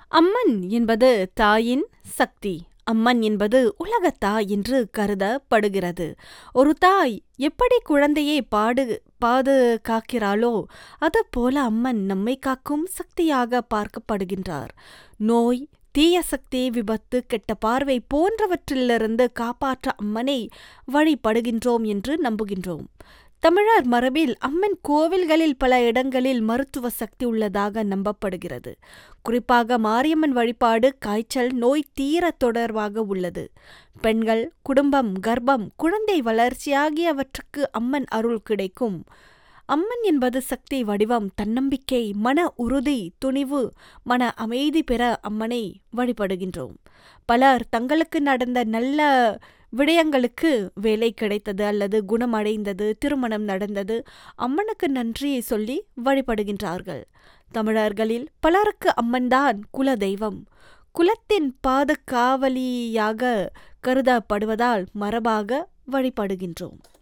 அம்மன் என்பது தாயின் சக்தி அம்மன் என்பது உலகத்தாய் என்று கருதப்படுகிறது ஒரு தாய் எப்படி குழந்தையை பாடு பாதுகாக்கிறாளோ அதுபோல அம்மன் நம்மை காக்கும் சக்தியாக பார்க்கப்படுகின்றார் நோய் தீய சக்தி விபத்து கெட்ட பார்வை போன்றவற்றிலிருந்து காப்பாற்ற அம்மனை வழிபடுகின்றோம் என்று நம்புகின்றோம் தமிழர் மரபில் அம்மன் கோவில்களில் பல இடங்களில் மருத்துவ சக்தி உள்ளதாக நம்பப்படுகிறது குறிப்பாக மாரியம்மன் வழிபாடு காய்ச்சல் நோய் தீர தொடர்பாக உள்ளது பெண்கள் குடும்பம் கர்ப்பம் குழந்தை வளர்ச்சி ஆகியவற்றுக்கு அம்மன் அருள் கிடைக்கும் அம்மன் என்பது சக்தி வடிவம் தன்னம்பிக்கை மன உறுதி துணிவு மன அமைதி பெற அம்மனை வழிபடுகின்றோம் பலர் தங்களுக்கு நடந்த நல்ல விடயங்களுக்கு வேலை கிடைத்தது அல்லது குணமடைந்தது திருமணம் நடந்தது அம்மனுக்கு நன்றியை சொல்லி வழிபடுகின்றார்கள் தமிழர்களில் பலருக்கு அம்மன்தான் குல தெய்வம் குலத்தின் பாதுகாவலியாக கருதப்படுவதால் மரபாக வழிபடுகின்றோம்